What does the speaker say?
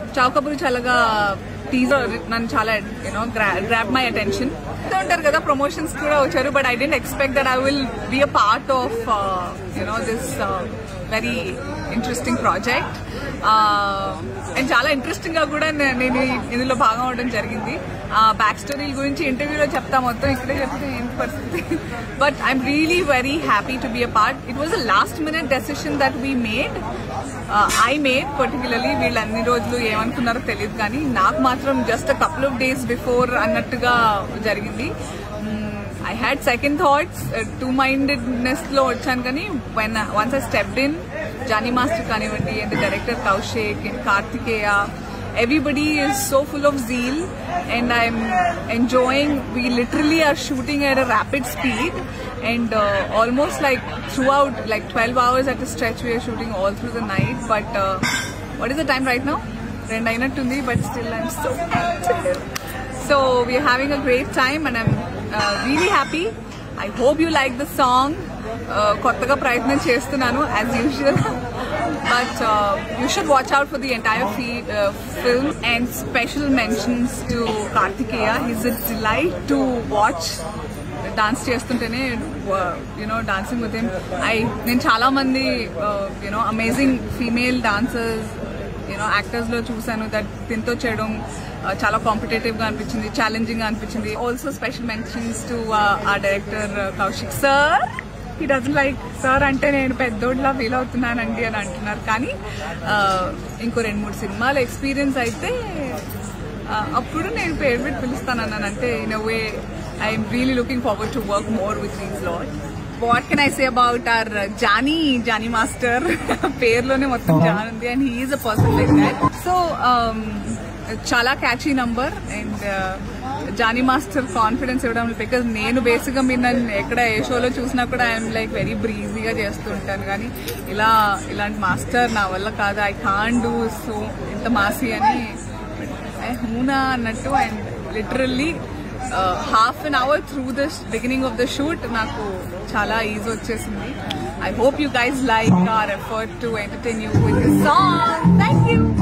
చౌకబురు చల్లగా టీజర్ నన్ను చాలా యూనో గ్రాప్ మై అటెన్షన్ ఉంటారు కదా ప్రమోషన్స్ కూడా వచ్చారు but I didn't expect that I will be a part of you know this very interesting project and చాలా ఇంట్రెస్టింగ్ గా కూడా నే- నేను ఈ- ఇందులో భాగం అవడం జరిగింది బ్యాక్ స్టోరీ గురించి ఇంటర్వ్యూలో చెప్తా మొత్తం ఇక్కడే చెప్తే ఏంటి పరిస్థితి but I'm really very happy to be a part it was a last minute decision that we made I made particularly వీళ్ళు అన్ని రోజులు ఏమనుకున్నారో తెలియదు కానీ నాకు మాత్రం just a couple of days before అన్నట్టుగా జరిగింది I had second thoughts two mindedness లో వచ్చాను కానీ one once I stepped in Johnny master కానివ్వండి and director Kaushik and Karthikeya everybody is so full of zeal and i'm enjoying we literally are shooting at a rapid speed and uh, almost like throughout like 12 hours at a stretch we are shooting all through the night but uh, what is the time right now రెండు అయినట్టుంది but still I'm so so we're having a great time and I'm really happy I hope you like the song కొత్తగా ప్రయత్నం చేస్తున్నాను as usual but uh, you should watch out for the entire fe- uh, film and special mentions to Kartikeya. He's a delight to watch. Dance చేస్తుంటేనే you know dancing with him I నేను చాలా మంది you know amazing female dancers you know actors లో చూసాను that దీంతో చేయడం uh, చాలా competitive గా అనిపించింది ఛాలెంజింగ్ గా అనిపించింది also special mentions to uh director Kaushik sir he doesn't like sir అంటే నేను పెద్దోడ్లా ఫీల్ అవుతున్నానండి అని అంటున్నారు కానీ ఆ, ఇంకో రెండు మూడు సినిమాల ఎక్స్పీరియన్స్ అయితే ఆ, అప్పుడు నేను పేరు పెట్టి పిలుస్తాను అన్నాను అంటే in a way I'm really looking forward to work more with these lot what can I say about our Johnny Johnny master పేరులోనే మొత్తం జాన్ ఉంది and he's a person like that so చాలా catchy number and Johnny master confidence ఇవ్వడం because నేను basic గా మీరు నన్ను ఎక్కడ ఏ షోలో చూసినా కూడా ఐఎమ్ లైక్ వెరీ బ్రీజీగా చేస్తూ ఉంటాను కానీ ఇలా ఇలాంటి మాస్టర్ నా వల్ల కాదు ఐ కాన్ డూ సో ఇంత మాసి అని హూనా అన్నట్టు and literally half an hour through the beginning of the shoot నాకు చాలా ఈజీ వచ్చేసింది I hope you guys like our effort to entertain you with song thank you